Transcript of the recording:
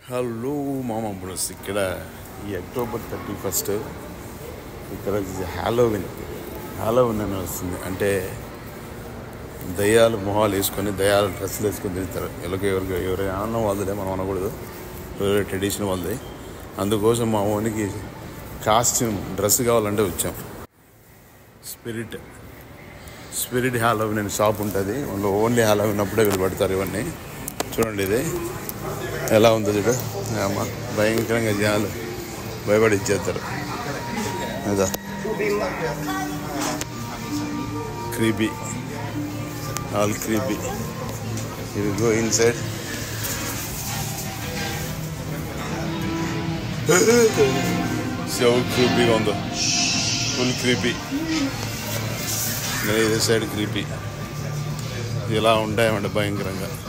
hello మామ bros ఇక్కడ ఈ అక్టోబర్ థర్టీ ఫస్ట్ ఇక్కడ హాలోవిన్ హాలోవిన్ అని వస్తుంది అంటే దయ్యాలు మొహాలు వేసుకొని దయ్యాలు డ్రెస్సులు వేసుకొని తిరుగుతారు ఎవరికి ఎవరికి ఎవరి ఆనందం వాళ్ళదే మనం అనకూడదు ఎవరి ట్రెడిషన్ వాళ్ళది అందుకోసం మా ఓనికి కాస్ట్యూమ్ డ్రెస్ కావాలంటే వచ్చాం స్పిరిట్ స్పిరిట్ హాలోవిన్ అనే షాప్ ఉంటుంది వాళ్ళు ఓన్లీ హాలోవిన్ అప్పుడే వీళ్ళు పెడతారు ఇవన్నీ చూడండి ఇది ఎలా ఉందో చూడు అమ్మ భయంకరంగా జనాలు భయపడి ఇచ్చేస్తారు అదా క్రీపీ ఆల్ క్రీపీ ఇది గో ఇన్ సైడ్ సో క్రీపీగా ఉందో ఫుల్ క్రీపీ ఇది సైడ్ క్రీపీ ఇలా ఉంటాయన్నమాట భయంకరంగా